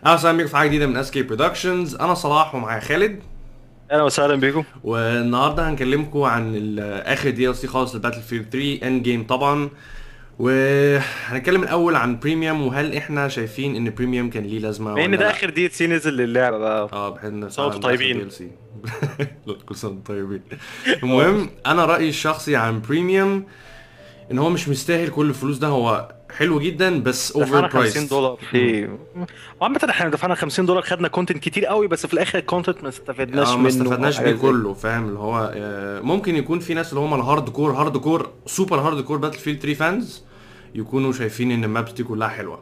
اهلا وسهلا بيكم في حاجه جديده من اسكي برودكشنز انا صلاح ومعايا خالد اهلا وسهلا بكم والنهارده هنكلمكم عن ال- اخر دي ال سي خالص لباتل فيلد 3 اند جيم طبعا وهنتكلم الاول عن بريميوم وهل احنا شايفين ان بريميوم كان ليه لازمه بما ان ولا ده لا؟ اخر دي سي نزل للعبه بقى اه بحيث ان سنة وانتم طيبين. DLC. لا كل سنه وانتم طيبين المهم انا رايي الشخصي عن بريميوم ان هو مش مستاهل كل الفلوس ده هو حلو جدا بس اوفر دفعنا برايس 50 دولار في وعامة احنا دفعنا 50 دولار خدنا كونتنت كتير قوي بس في الاخر الكونتنت ما استفدناش منه اه ما استفدناش وحاجات بيه زي- كله فاهم اللي هو آه، ممكن يكون في ناس اللي هم الهارد كور هارد كور سوبر هارد كور باتل فيلد 3 فانز يكونوا شايفين ان المابس دي كلها حلوه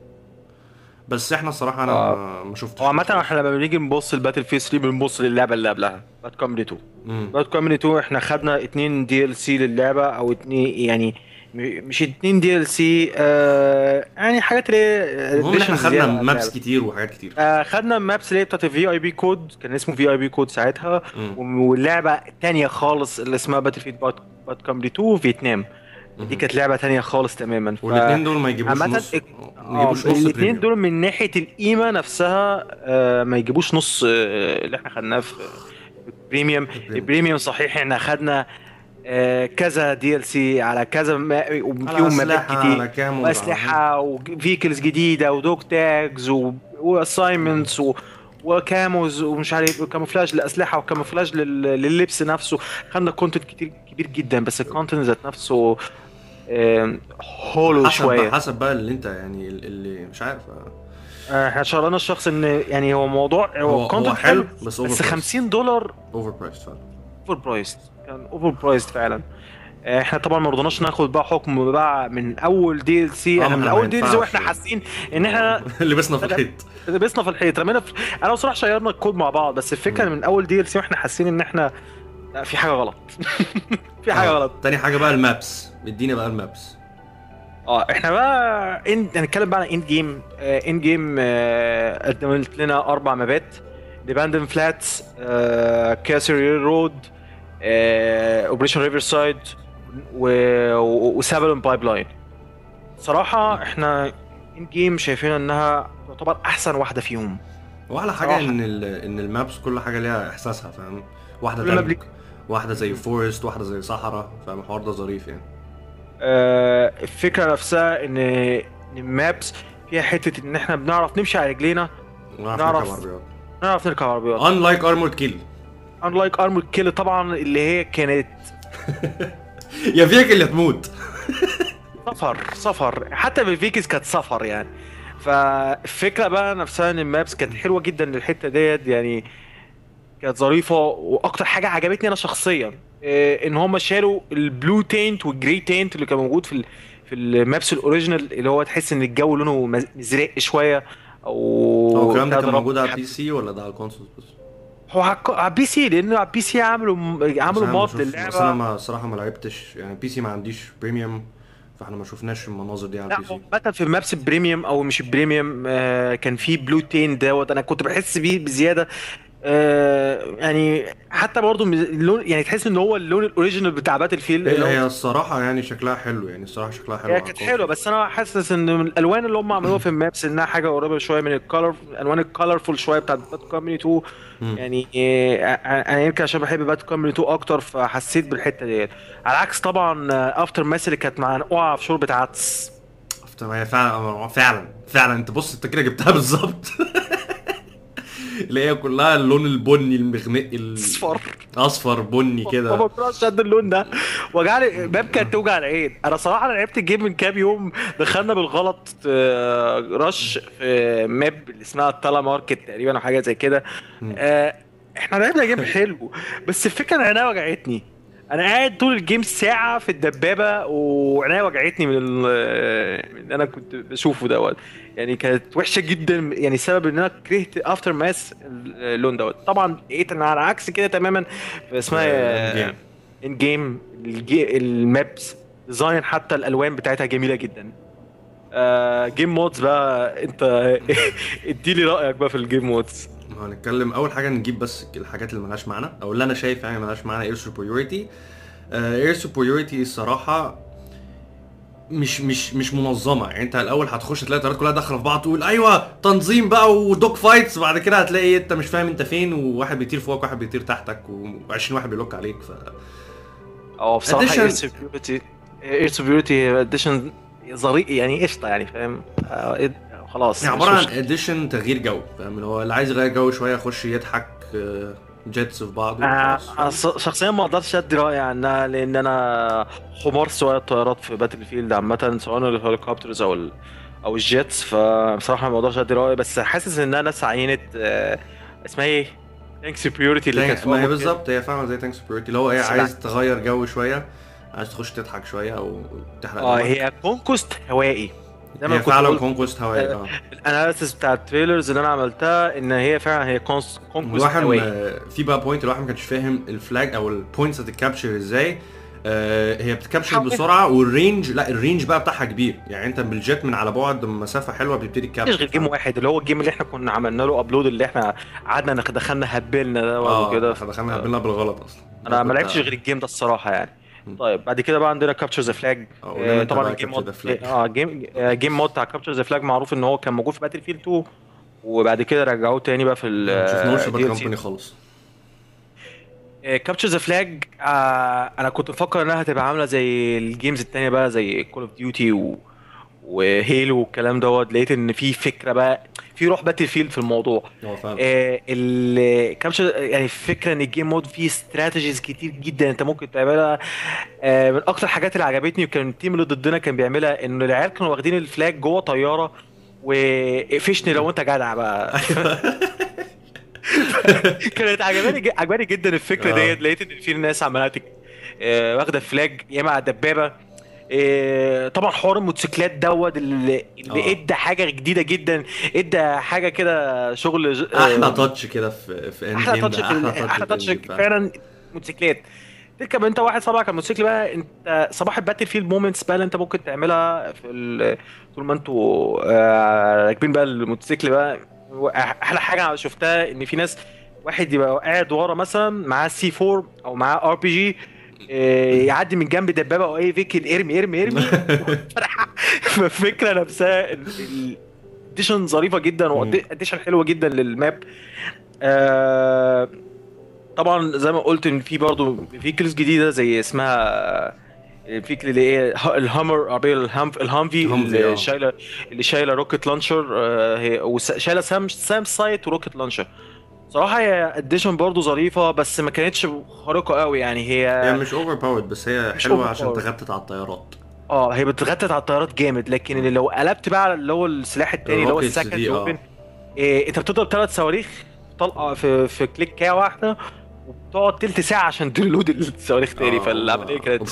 بس احنا الصراحه انا آه. ما- ما شفتش هو عامة احنا لما بنيجي نبص الباتل فيس 3 بنبص للعبة اللي قبلها باد كومباني 2 مم. باد كومباني 2 احنا خدنا اتنين دي ال سي للعبة او اتنين يعني م- مش اتنين دي ال سي آه يعني حاجات اللي هي المهم ان احنا additions زيادة خدنا على مابس اللعبة. كتير وحاجات كتير آه خدنا مابس اللي هي بتاعت الفي اي بي كود كان اسمه في اي بي كود ساعتها مم. واللعبه الثانيه خالص اللي اسمها باتل فيلد باد كومباني 2 فيتنام دي كانت لعبه ثانيه خالص تماما ف- والاثنين دول ما يجيبوش عامة نص ال- ما يجيبوش نص الاثنين بريميوم. دول من ناحيه القيمه نفسها آه ما يجيبوش نص آه اللي احنا خدناه في في بريميوم البريميوم صحيح احنا خدنا آه كذا دي ال سي على كذا ما على وفيهم مابات أسلحة، كتير على كام واسلحه وفيكلز جديده ودوج تاجز واساينمنتس وكاموز ومش عارف كاموفلاج لاسلحه وكاموفلاج لل- لللبس نفسه خدنا كونتنت كتير كبير جدا بس الكونتنت ذات نفسه آم، هولو حسب بقى شويه حسب بقى اللي انت يعني اللي مش عارف آه، احنا شغلنا الشخص ان يعني هو موضوع هو- هو هو كونتنت حلو، حلو بس بس overpriced. 50 دولار اوفر برايس فعلا اوفر برايست كان اوفر برايست فعلا آه، احنا طبعا ما رضناش ناخد بقى حكم بقى من اول دي ال سي آه، احنا ما من ما اول دي ال سي ينفعش. واحنا حاسين ان احنا لبسنا في بدأ- الحيط لبسنا في الحيط رمينا في... انا وصراحه شيرنا الكود مع بعض بس الفكره من اول دي ال سي واحنا حاسين ان احنا لا في حاجه غلط في حاجه آه. غلط تاني حاجه بقى المابس ادينا بقى المابس اه احنا بقى ان هنتكلم بقى عن اند جيم آه اند جيم آه قدمت لنا اربع مابات ديباندن فلاتس آه كاسر رود آه اوبريشن ريفر سايد وسابلون بايب لاين صراحه احنا اند جيم شايفين انها تعتبر احسن واحده فيهم واحلى حاجه صراحة. ان ال... ان المابس كل حاجه ليها احساسها فاهم واحده كل ماب تلج واحده زي فورست واحده زي صحراء فاهم الحوار ده ظريف يعني آه، الفكره نفسها ان ان المابس فيها حته ان احنا بنعرف نمشي على رجلينا ونعرف نعرف. نركب عربيات نعرف نركب عربيات unlike armored kill unlike armor kill طبعا اللي هي كانت يا فيك يا تموت سفر سفر حتى بالفيكس كانت سفر يعني فالفكره بقى نفسها ان المابس كانت حلوه جدا للحته ديت يعني كانت ظريفه واكتر حاجه عجبتني انا شخصيا إيه، ان هم شالوا البلو تينت والجري تينت اللي كان موجود في ال في المابس الاوريجينال اللي هو تحس ان الجو لونه مز- مزرق شويه او هو الكلام ده بتاع كان ده موجود على رب- البي سي ولا ده على الكونسول بس هو على الك- على البي سي لان على البي سي عملوا بس عملوا أنا ما مود شوف- بس انا للعبه ما الصراحه ما لعبتش يعني البي سي ما عنديش بريميوم فاحنا ما شفناش المناظر دي على لا البي هو سي مثلا في مابس البريميوم او مش البريميوم آه كان في بلو تين دوت انا كنت بحس بيه بزياده آه يعني حتى برضه اللون يعني تحس ان هو اللون الاوريجينال بتاع باتل فيلد اللي هي هو- الصراحه يعني شكلها حلو يعني الصراحه شكلها حلو هي على كانت الكونسول. حلوه بس انا حاسس ان من الالوان اللي هم عملوها في المابس انها حاجه قريبه شويه من الكالر الالوان الكالرفول شويه بتاعت بات كومباني 2 مم. يعني آه، انا يمكن عشان بحب بات كومباني 2 اكتر فحسيت بالحته ديت على عكس طبعا افتر ماس اللي كانت منقوعه في شوربه عدس طب هي فعلا فعلا فعلا انت بص انت كده جبتها بالظبط اللي هي كلها اللون البني المغمق ال- اصفر اصفر بني ما كده بكرهش قد اللون ده وجعلي باب كانت توجع العين انا صراحه انا لعبت الجيم من كام يوم دخلنا بالغلط آه، رش في ماب اللي اسمها التالا ماركت تقريبا او حاجه زي كده مم. آه، احنا لعبنا جيم حلو بس الفكره ان عينيا وجعتني انا قاعد طول الجيم ساعه في الدبابه وعينيا وجعتني من ال- من اللي انا كنت بشوفه دوت يعني كانت وحشه جدا يعني سبب ان انا كرهت افتر ماس اللون دوت طبعا لقيت ان على عكس كده تماما في اسمها آه، in game. ان جيم المابس ديزاين حتى الالوان بتاعتها جميله جدا آه جيم مودز بقى انت اديلي رايك بقى في الجيم مودز هنتكلم اول حاجه نجيب بس الحاجات اللي ملهاش معنى او اللي انا شايف يعني ملهاش معنى اير سوبريوريتي اير سوبريوريتي الصراحه مش مش مش منظمه يعني انت الاول هتخش تلاقي الطيارات كلها داخله في بعض تقول ايوه تنظيم بقى ودوك فايتس بعد كده هتلاقي انت مش فاهم انت فين وواحد بيطير فوقك وواحد بيطير تحتك و20 واحد بيلوك عليك ف اه بصراحه Addition- اير سكيورتي اير سكيورتي اديشن ظريف يعني قشطه يعني فاهم آه، إيه- خلاص يعني مش عباره عن مشكلة. اديشن تغيير جو فاهم اللي هو اللي عايز يغير جو شويه يخش يضحك جيتس في بعض آه، وخلاص. أنا ص- شخصيا ما اقدرش ادي رايي عنها لان انا حمار سواق الطيارات في باتل فيلد عامه سواء الهليكوبترز او ال او الجيتس فبصراحه ما اقدرش ادي رايي بس حاسس انها ناس عينت آه، اسمها ايه؟ تانك سكيورتي اللي كانت تانك- ما هي فوق كده. بالظبط هي فعلا زي تانك سبيورتي اللي هو ايه بس عايز تغير جو شويه عايز تخش تضحك شويه او تحرق اه دمك. هي كونكوست هوائي زي ما هي كنت فعلا بقول كونكوست هوائي اه الاناليسيس بتاع التريلرز اللي انا عملتها ان هي فعلا هي كونس- كونكوست الواحد هوائي آه، في بقى بوينت الواحد ما كانش فاهم الفلاج او البوينتس هتتكابشر ازاي آه، هي بتكابشر حاول. بسرعه والرينج لا الرينج بقى بتاعها كبير يعني انت بالجيت من على بعد مسافه حلوه بتبتدي تكابشر مش غير جيم واحد اللي هو الجيم اللي احنا كنا عملنا له ابلود اللي احنا قعدنا نخ- دخلنا هبلنا ده اه وكده احنا دخلنا قابلنا بالغلط اصلا انا ما كنت- لعبتش غير الجيم ده الصراحه يعني م. طيب بعد كده بقى عندنا كابتشر ذا فلاج اه، قولنا انت طبعا بقى الجيم Capture مود the Flag. اه جيم آه، جيم مود بتاع كابتشر ذا فلاج معروف ان هو كان موجود في باتل فيلد 2 وبعد كده رجعوه تاني بقى في ال ما شفناهوش في باد DLC. كومباني خالص كابتشر ذا فلاج انا كنت مفكر انها هتبقى عامله زي الجيمز التانية بقى زي كول اوف ديوتي و... وهيلو والكلام دوت لقيت ان في فكره بقى في روح باتل فيلد في الموضوع هو فعلا الكابتشر يعني الفكره ان الجيم مود فيه استراتيجيز كتير جدا انت ممكن تعملها آه، من اكتر الحاجات اللي عجبتني وكان التيم اللي ضدنا كان بيعملها ان العيال كانوا واخدين الفلاج جوه طياره وقفشني لو انت جدع بقى كانت عجباني ج- عجباني جدا الفكره آه. ديت لقيت ان في ناس عماله تك- آه، واخده فلاج يا اما على الدبابه آه، طبعا حوار الموتوسيكلات دوت اللي اللي آه. ادى حاجه جديده جدا ادى حاجه كده شغل ج- آه، احلى تاتش كده في في اند احلى جيم تاتش ده في ال- احلى احلى تاتش تاتش فعلا موتوسيكلات تركب انت واحد صبعك على الموتوسيكل بقى انت صباح الباتل فيلد مومنتس بقى اللي انت ممكن تعملها في ال- طول ما انتوا آه، راكبين بقى الموتوسيكل بقى احلى حاجه شفتها ان في ناس واحد يبقى قاعد ورا مثلا معاه سي 4 او معاه ار بي جي يعدي من جنب دبابه او اي فيكل ارمي ارمي ارمي فالفكره نفسها الاديشن ظريفه جدا واديشن حلوه جدا للماب آه طبعا زي ما قلت ان في برضه فيكلز جديده زي اسمها الفيكل اللي هي الهامر عربيه الهامف الهامفي الهامفي، آه. اللي شايله اللي شايله روكيت لانشر آه، هي وشايله سام سام سايت وروكيت لانشر صراحه هي اديشن برضه ظريفه بس ما كانتش خارقه قوي يعني هي هي مش اوفر باورد بس هي مش حلوه عشان overpowered. تغطت على الطيارات اه هي بتغطت على الطيارات جامد لكن اللي لو قلبت بقى على اللي هو السلاح التاني اللي هو الروكيتس السكند دي، آه. اوبن إيه انت بتضرب ثلاث صواريخ طلقه في في كليكه واحده وبتقعد تلت ساعه عشان تريلود الصواريخ تاني آه، فالعمليه كانت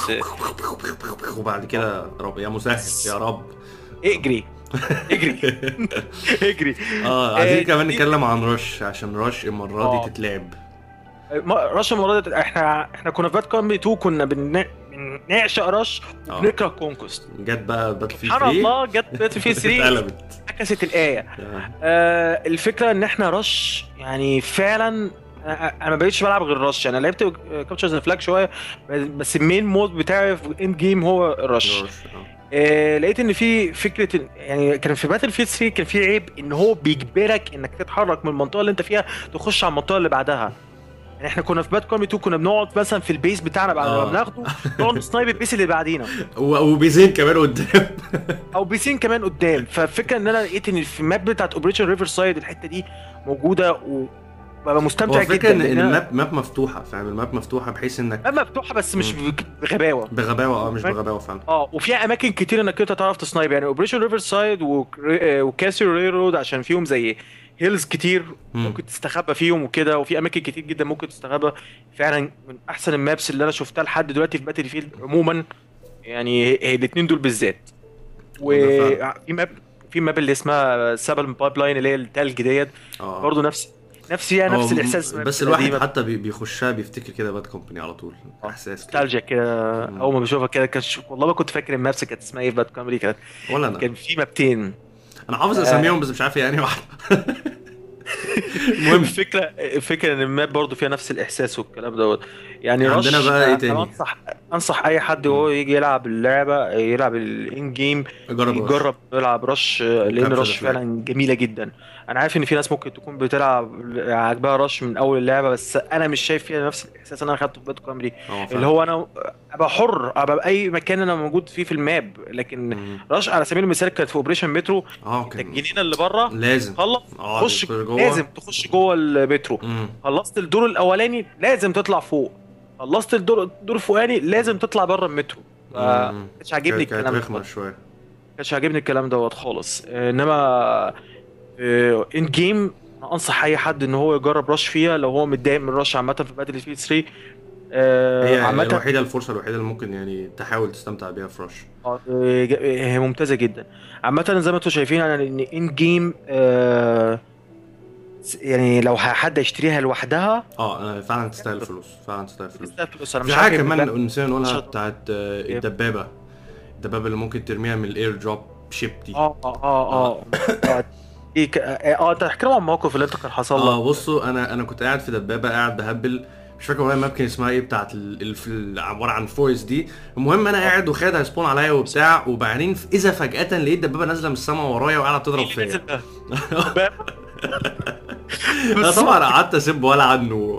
وبعد كده رب يا مسهل يا رب اجري اجري اجري اه عايزين آه، كمان دي- نتكلم عن رش عشان رش المره آه. دي تتلعب ما- رش المره دي احنا احنا كنا في بات كومبي 2 كنا بن- بنعشق رش آه. وبنكره كونكوست جت بقى باتل فيلد سبحان الله جت بات في 3 اتقلبت عكست الايه آه. آه الفكره ان احنا رش يعني فعلا آه، انا ما بقتش بلعب غير رش انا لعبت كابتشرز فلاج شويه بس المين مود بتاعي في اند جيم هو الرش رش، آه. آه لقيت ان في فكره إن- يعني كان في باتل فيلد 3 كان في عيب ان هو بيجبرك انك تتحرك من المنطقه اللي انت فيها تخش على المنطقه اللي بعدها يعني احنا كنا في بات كومي 2 كنا بنقعد مثلا في البيس بتاعنا بعد ما آه. بناخده نقعد نسنايب البيس اللي بعدينا و- وبيزين كمان قدام او بيسين كمان قدام فالفكره ان انا لقيت ان في الماب بتاعت اوبريشن ريفر سايد الحته دي موجوده وببقى هو مستمتع الفكره جدا ان لأن إن أنا- الماب ماب مفتوحه فاهم الماب مفتوحه بحيث انك ماب مفتوحه بس مش بغباوه بغباوه اه مش بغباوه فعلا اه وفي اماكن كتير انك انت تعرف تصنايب يعني اوبريشن ريفر سايد وكاسيو ري رود عشان فيهم زي هيلز كتير مم. ممكن تستخبى فيهم وكده وفي اماكن كتير جدا ممكن تستخبى فعلا من احسن المابس اللي انا شفتها لحد دلوقتي في باتل فيلد عموما يعني الاثنين دول بالذات وده وفي ماب في ماب اللي اسمها سابل بايب لاين اللي هي التلج ديت اه برضه نفس نفس يعني نفس هو الاحساس بس الواحد حتى بي- بيخشها بيفتكر كده باد كومباني على طول احساس كده. نوستالجيا كده مم. اول ما بشوفها كده كان ش- والله ما كنت فاكر المابس كانت اسمها ايه في باد كوميدي كانت ولا انا كان في مابتين انا حافظ اساميهم بس مش عارف يعني واحده المهم الفكره الفكره ان الماب برضه فيها نفس الاحساس والكلام دوت يعني عندنا رش بقى إيه أنا تاني؟ انصح انصح اي حد وهو يجي يلعب اللعبه يلعب الان جيم جرب يجرب يلعب رش لان وكابتشر رش فلاج. فعلا جميله جدا انا عارف ان في ناس ممكن تكون بتلعب عاجبها رش من اول اللعبه بس انا مش شايف فيها نفس الاحساس اللي انا خدته في باتل كامري اه اللي هو انا ابقى حر ابقى باي مكان انا موجود فيه في الماب لكن مم. رش على سبيل المثال كانت في اوبريشن مترو اه انت كان الجنينه اللي بره لازم خلص اه خش تدخل جوه. لازم تخش جوه المترو مم. خلصت الدور الاولاني لازم تطلع فوق خلصت الدور الدور الفوقاني لازم تطلع بره المترو ما مم. كانش عاجبني كانت الكلام رخمه ده شويه كانش عاجبني الكلام دوت خالص انما ان جيم انا انصح اي حد ان هو يجرب رش فيها لو هو متضايق من رش عامه في باتل فيلد 3 آه، هي عامه الوحيده الفرصه الوحيده اللي ممكن يعني تحاول تستمتع بيها في رش آه، ج- هي ممتازه جدا عامه زي ما انتم شايفين يعني ان ان جيم آه، يعني لو حد يشتريها لوحدها اه انا فعلا تستاهل فلوس فعلا تستاهل فلوس تستاهل فلوس انا في مش حاجه عارف كمان نسينا نقولها شط- بتاعت آه، الدبابه الدبابه اللي ممكن ترميها من الاير دروب شيب دي اه اه اه اه إيه ك- اه انت احكي لهم عن الموقف اللي انت كان حصل اه لك بصوا انا انا كنت قاعد في دبابه قاعد بهبل مش فاكر والله الماب كان اسمها ايه بتاعت ال- ال- في ال- عباره عن فورست دي المهم انا قاعد وخالد هيسبون عليا وبتاع وبعدين ف- اذا فجاه لقيت دبابه نازله من السما ورايا وقاعده تضرب إيه اللي نزل فيا ده؟ انا طبعا قعدت اسب ولا عنه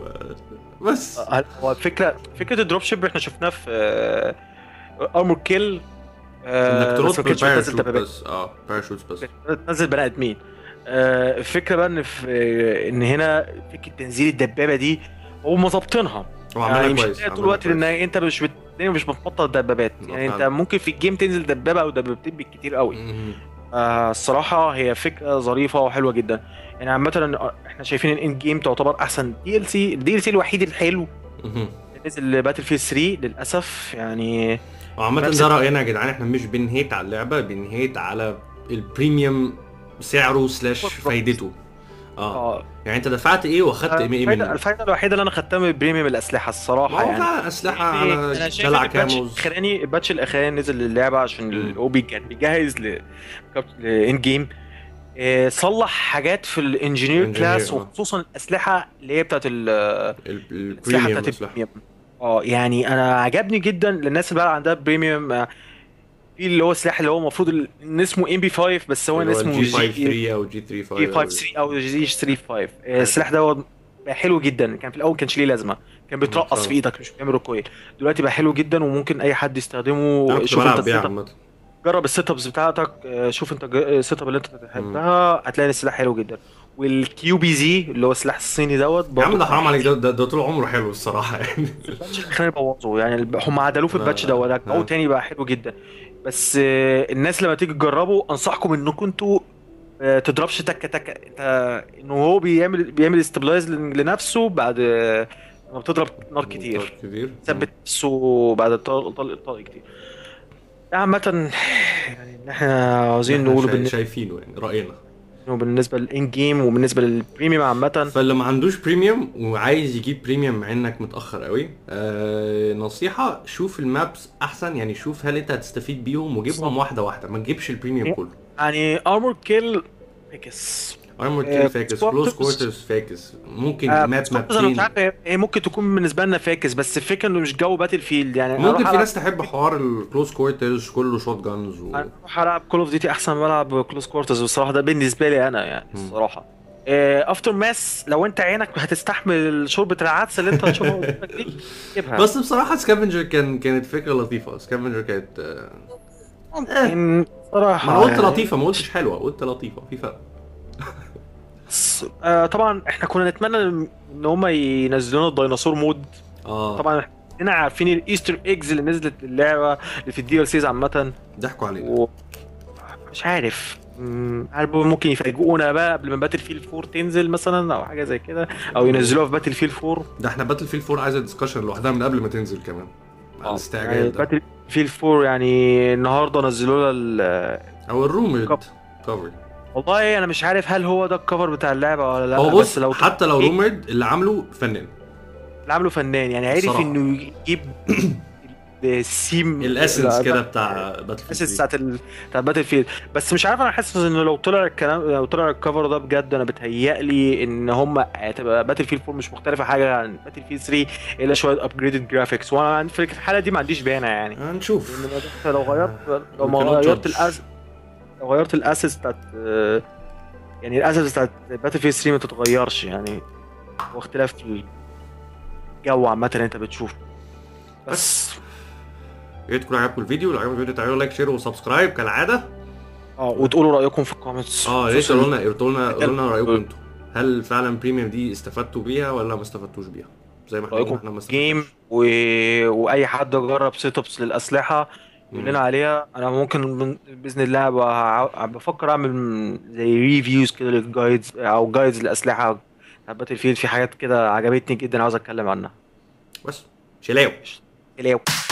بس آه، هو فكره فكره الدروب شيب احنا شفناه في ارمور كيل انك ترد بس ما كانتش بتنزل بالباراشوت دبابات بس اه باراشوت بس بتنزل بني ادمين آه، الفكره بقى ان في ان هنا فكره تنزيل الدبابه دي هم ظابطينها هو يعني عملها مش كويس هتلاقي طول عملها الوقت ان كويس. انت مش بت... الدنيا مش بتبطل دبابات يعني انت فعلا. ممكن في الجيم تنزل دبابه او دبابتين بالكتير قوي مم. آه الصراحه هي فكره ظريفه وحلوه جدا يعني عامه احنا شايفين ان اند جيم تعتبر احسن دي ال سي الدي ال سي الوحيد الحلو مم. اللي نزل باتل فيلد 3 للاسف يعني وعامة نفس ده رأينا يا جدعان احنا مش بنهيت على اللعبة بنهيت على البريميوم سعره سلاش فايدته اه اه يعني انت دفعت ايه واخدت ايه الفايده منه الفايده الوحيده اللي انا خدتها من بريميوم الاسلحه ما الصراحه هو يعني فعلا اسلحة يعني على انا شايف دلع إن الباتش كاموز الاخراني الباتش الاخراني نزل للعبه عشان مم. الاوبي كان بيجهز ل لان جيم إيه، صلح حاجات في الانجينير Engineer، كلاس آه. وخصوصا الاسلحه اللي هي بتاعت ال- ال- الاسلحه البريميوم بتاعت اسلحة البريميوم اه يعني انا عجبني جدا للناس اللي بقى عندها بريميوم آه، في اللي هو السلاح اللي هو المفروض ال- ان اسمه ام بي 5 بس هو اللي هو اسمه جي 5 جي 3 او جي 3 5 جي 5 3 او جي 3 5 السلاح ده هو بقى حلو جدا كان في الاول كانش ليه لازمه كان بيترقص فعلا. في ايدك مش بيعمل ركويل دلوقتي بقى حلو جدا وممكن اي حد يستخدمه انا كنت شوف انت بلعب بيها السيت اب عامة جرب السيت ابس بتاعتك آه، شوف انت ج- السيت اب اللي انت بتحبها هتلاقي السلاح حلو جدا والكيو بي زي اللي هو السلاح الصيني دوت يا عم برضه ده حرام عليك ده, ده, ده طول عمره حلو الصراحة يعني الباتش الاخراني بوظوا يعني الب- هم عدلوه في لا، الباتش لا، دوت لا. او تاني بقى حلو جدا بس آه، الناس لما تيجي تجربوا انصحكم انكم انتوا آه، تضربش تكه تكه انت انه هو بيعمل بيعمل استابلايز لنفسه بعد آه، لما بتضرب نار كتير كتير ثبت نفسه بعد طلق طلق طلق كتير ده عامة يعني ان احنا عاوزين احنا نقوله شا- بالن- شايفينه يعني رأينا بالنسبة للان جيم وبالنسبة للبريميوم عامة فاللي ما عندوش بريميوم وعايز يجيب بريميوم مع انك متاخر قوي آه نصيحه شوف المابس احسن يعني شوف هل انت هتستفيد بيهم وجيبهم واحده واحده ما تجيبش البريميوم كله يعني ارمور كيل فيكس ارمور آه، كيل فاكس Squad كلوز Tips. كوارترز فاكس ممكن آه، ماب بس انا مش مابتين عارف هي- هي ممكن تكون بالنسبة لنا فاكس بس الفكرة انه مش جو باتل فيلد يعني ممكن أروح في ألعب- ناس تحب حوار الكلوز كوارترز كله شوت جانز و... انا اروح العب كول اوف ديوتي احسن ما العب كلوز كوارترز بصراحة ده بالنسبة لي انا يعني مم. الصراحة افتر ماس لو انت عينك هتستحمل شوربة العدس اللي انت هتشوفها قدامك دي جيبها بس بصراحه سكافنجر كان كانت فكره لطيفه سكافنجر كانت آه، ممكن صراحة ما انا قلت يعني. لطيفه ما قلتش حلوه قلت لطيفه في فرق بس آه طبعا احنا كنا نتمنى ان هم ينزلوا لنا الديناصور مود اه طبعا احنا كلنا عارفين الايستر ايجز اللي نزلت اللعبه اللي في الدي ال سيز عامه ضحكوا علينا و... مش عارف مم، عارف ممكن يفاجئونا بقى قبل ما باتل فيلد 4 تنزل مثلا او حاجه زي كده او ينزلوها في باتل فيلد 4 ده احنا باتل فيل 4 عايزه ديسكشن لوحدها من قبل ما تنزل كمان مع يعني الاستعجال ده باتل فيلد 4 يعني النهارده نزلوا لها ال- او الرومرد كب- كفر والله انا مش عارف هل هو ده الكفر بتاع اللعبه ولا لا هو بص بس لو حتى لو إيه؟ رومرد اللي عامله فنان اللي عامله فنان يعني عارف الصراحة. انه يجيب السيم الاسنس كده بتاع باتل الاسنس بتاعت ال... بتاعت باتل فيلد بس مش عارف انا حاسس انه لو طلع الكلام لو طلع الكفر ده بجد انا بتهيألي ان هم هتبقى باتل فيلد 4 مش مختلفه حاجه عن باتل فيلد 3 الا شويه ابجريدد جرافيكس وانا في الحاله دي ما عنديش بيانه يعني هنشوف لان انت لو غيرت لو ما We cannot غيرت judge. الأس... لو غيرت الاسس بتاعت يعني الاسس بتاعت باتل فيلد 3 ما تتغيرش يعني هو اختلاف في الجو عامه اللي انت بتشوفه بس يا ريت تكون عجبكم الفيديو لو عجبكم الفيديو تعملوا لايك شير وسبسكرايب كالعاده اه وتقولوا رايكم في الكومنتس اه ليش خصوصاً- قولوا لنا قولوا لنا قولوا لنا رايكم انتوا هل فعلا بريميوم دي استفدتوا بيها ولا ما استفدتوش بيها زي ما احنا قلنا احنا رايكم ما في جيم استفدناش و... واي حد جرب سيت ابس للاسلحه يقول لنا عليها انا ممكن من... باذن الله ابقى بفكر اعمل زي ريفيوز كده للجايدز او جايدز للاسلحه بتاعت باتل فيلد في حاجات كده عجبتني جدا عاوز اتكلم عنها بس شلاو اليو